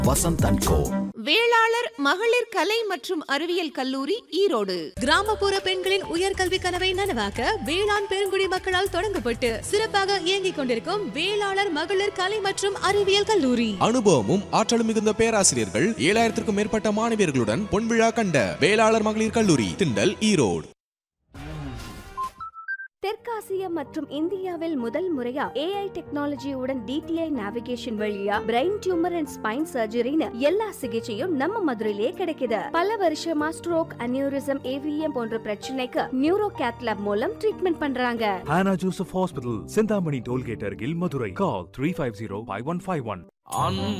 Vasanth and கோ வேளாளர் மகளிர் கலை மற்றும் அறிவியல் கல்லூரி ஈரோடு கிராமப்புற பெண்களின் உயர்கல்வி கனவை நனவாக்க வேளாண் பெருங்குடி மக்களால் தொடங்கப்பட்டு சிறப்பாக இயங்கிக் கொண்டிருக்கும் வேளாளர் மகளிர் கலை மற்றும் அறிவியல் கல்லூரி அனுபவமும் ஆற்றலும் மிகுந்த பேராசிரியர்கள் ஏழாயிரத்திற்கும் மேற்பட்ட மாணவியர்களுடன் பொன்விழா கண்ட வேளாளர் மகளிர் கல்லூரி திண்டல் ஈரோடு தெற்காசியா மற்றும் இந்தியாவில் முதல் முறையா ஏஐ டெக்னாலஜியுடன் டிடிஐ நேவிகேஷன் வழியா பிரெயின் டியூமர் அண்ட் ஸ்பைன் சர்ஜரின்னு எல்லா சிகிச்சையும் நம்ம மதுரையிலேயே கிடைக்குது பல வருஷமா ஸ்ட்ரோக் அனியூரிசம் ஏவிஎம் போன்ற பிரச்சனைக்கு நியூரோ கேத்லாப் மூலம் ட்ரீட்மெண்ட் பண்றாங்க Hannah Joseph Hospital, Sindhamani Tollgate, Argil, Madurai. Call 350 5151.